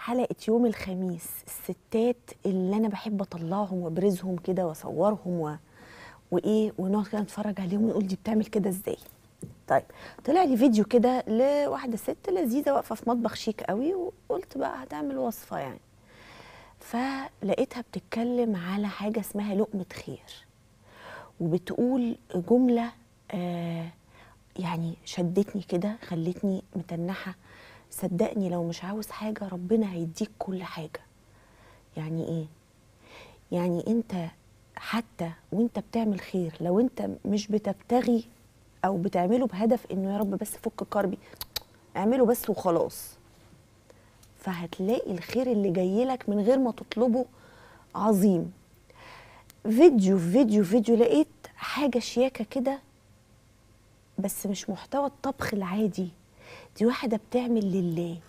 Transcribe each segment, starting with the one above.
حلقه يوم الخميس الستات اللي انا بحب اطلعهم وابرزهم كده واصورهم و... وايه ونقعد كده نتفرج عليهم ونقول دي بتعمل كده ازاي طيب طلع لي فيديو كده لواحده ست لذيذه واقفه في مطبخ شيك قوي وقلت بقى هتعمل وصفه يعني فلقيتها بتتكلم على حاجه اسمها لقمه خير وبتقول جمله آه يعني شدتني كده خلتني متنحه صدقني لو مش عاوز حاجه ربنا هيديك كل حاجه يعني ايه يعني انت حتى وانت بتعمل خير لو انت مش بتبتغي او بتعمله بهدف انه يا رب بس فك كربي اعمله بس وخلاص فهتلاقي الخير اللي جاي لك من غير ما تطلبه عظيم فيديو فيديو فيديو لقيت حاجه شياكه كده بس مش محتوى الطبخ العادي دي واحده بتعمل لله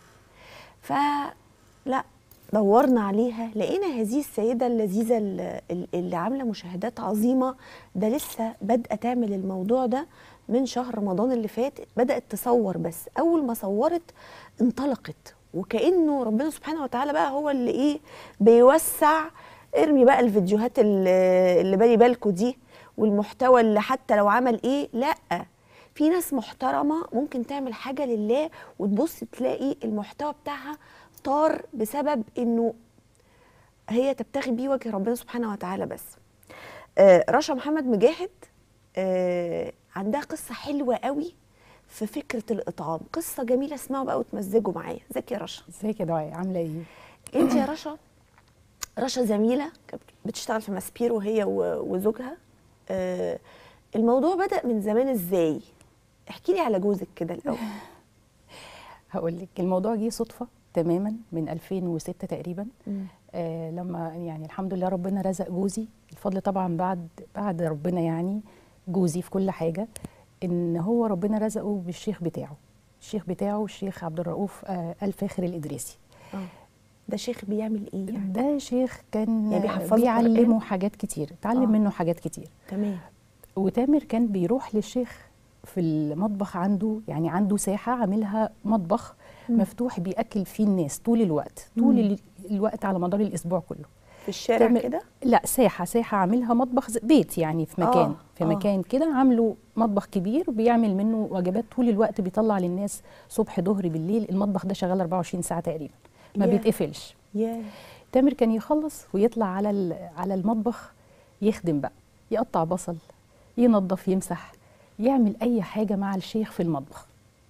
فلا دورنا عليها لقينا هذه السيده اللذيذه اللي, اللي عامله مشاهدات عظيمه ده لسه بادئه تعمل الموضوع ده من شهر رمضان اللي فات بدات تصور بس اول ما صورت انطلقت وكانه ربنا سبحانه وتعالى بقى هو اللي ايه بيوسع ارمي بقى الفيديوهات اللي, اللي بالي بالكو دي والمحتوى اللي حتى لو عمل ايه لا في ناس محترمه ممكن تعمل حاجه لله وتبص تلاقي المحتوى بتاعها طار بسبب انه هي تبتغي بيه وجه ربنا سبحانه وتعالى بس آه رشا محمد مجاهد آه عندها قصه حلوه قوي في فكره الاطعام قصه جميله اسمعوا بقى وتمزجوا معايا ازيك يا رشا ازيك يا دعاء عامله ايه انت يا رشا رشا زميله كانت بتشتغل في ماسبيرو هي وزوجها آه الموضوع بدا من زمان ازاي احكي لي على جوزك كده الاول هقول لك الموضوع جه صدفه تماما من 2006 تقريبا آه لما يعني الحمد لله ربنا رزق جوزي الفضل طبعا بعد بعد ربنا يعني جوزي في كل حاجه ان هو ربنا رزقه بالشيخ بتاعه الشيخ بتاعه الشيخ عبد الرؤوف آه الفاخر الادريسي اه ده شيخ بيعمل ايه يعني ده شيخ كان يعني بيحفظه بيعلمه قرآن؟ حاجات كتير اتعلم آه. منه حاجات كتير تمام وتامر كان بيروح للشيخ في المطبخ عنده يعني عنده ساحه عاملها مطبخ مم. مفتوح بياكل فيه الناس طول الوقت طول مم. ال- الوقت على مدار الاسبوع كله في الشارع تعمل- كده لا ساحه ساحه عاملها مطبخ ز- بيت يعني في مكان آه، في آه. مكان كده عامله مطبخ كبير بيعمل منه وجبات طول الوقت بيطلع للناس صبح ظهر بالليل المطبخ ده شغال 24 ساعه تقريبا ما ياه. بيتقفلش يا تامر كان يخلص ويطلع على ال- على المطبخ يخدم بقى يقطع بصل ينظف يمسح يعمل اي حاجه مع الشيخ في المطبخ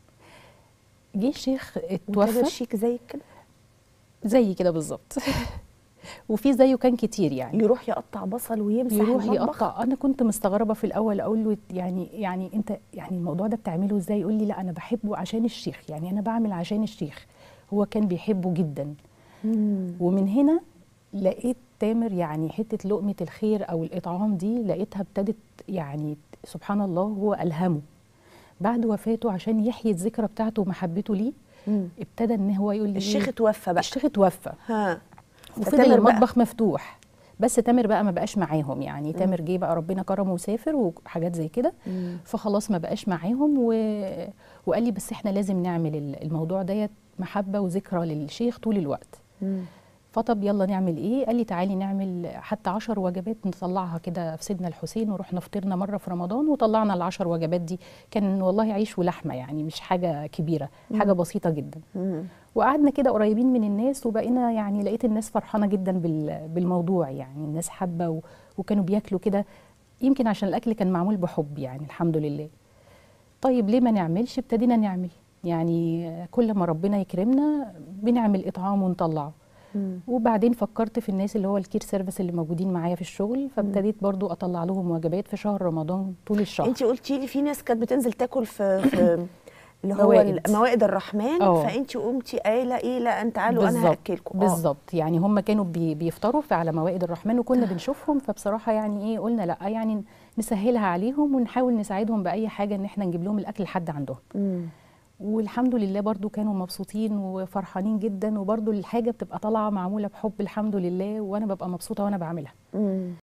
جه الشيخ وتامر اتوفى شيك زيك كده زي كده بالظبط وفي زيه كان كتير يعني يروح يقطع بصل ويمسح يروح المطبخ؟ يقطع انا كنت مستغربه في الاول اقول له يعني يعني انت يعني الموضوع ده بتعمله ازاي يقول لي لا انا بحبه عشان الشيخ يعني انا بعمل عشان الشيخ هو كان بيحبه جدا مم. ومن هنا لقيت تامر يعني حته لقمه الخير او الاطعام دي لقيتها ابتدت يعني سبحان الله هو الهمه بعد وفاته عشان يحيي الذكرى بتاعته ومحبته ليه مم. ابتدى ان هو يقول لي الشيخ إيه؟ اتوفى بقى الشيخ اتوفى ها وفضل فتامر بقى- المطبخ مفتوح بس تامر بقى ما بقاش معاهم يعني تامر جه بقى ربنا كرمه وسافر وحاجات زي كده مم. فخلاص ما بقاش معاهم و... وقال لي بس احنا لازم نعمل ال- الموضوع ديت محبه وذكرى للشيخ طول الوقت مم. فطب يلا نعمل ايه قال لي تعالي نعمل حتى عشر وجبات نطلعها كده في سيدنا الحسين ورحنا فطرنا مره في رمضان وطلعنا العشر وجبات دي كان والله عيش ولحمه يعني مش حاجه كبيره حاجه بسيطه جدا مم. وقعدنا كده قريبين من الناس وبقينا يعني لقيت الناس فرحانه جدا بال- بالموضوع يعني الناس حابه و- وكانوا بياكلوا كده يمكن عشان الاكل كان معمول بحب يعني الحمد لله طيب ليه ما نعملش ابتدينا نعمل يعني كل ما ربنا يكرمنا بنعمل اطعام ونطلعه مم. وبعدين فكرت في الناس اللي هو الكير سيرفيس اللي موجودين معايا في الشغل فابتديت برضو اطلع لهم وجبات في شهر رمضان طول الشهر انت قلتي لي في ناس كانت بتنزل تاكل في, في اللي هو موائد. موائد, موائد الرحمن اه. فانت قمتي قايله ايه لا انت تعالوا انا بالظبط هاكلكم اه. بالظبط يعني هم كانوا بي بيفطروا في على موائد الرحمن وكنا بنشوفهم فبصراحه يعني ايه قلنا لا يعني نسهلها عليهم ونحاول نساعدهم باي حاجه ان احنا نجيب لهم الاكل لحد عندهم مم. والحمد لله برضو كانوا مبسوطين وفرحانين جدا وبرضو الحاجه بتبقى طالعه معموله بحب الحمد لله وانا ببقى مبسوطه وانا بعملها مم.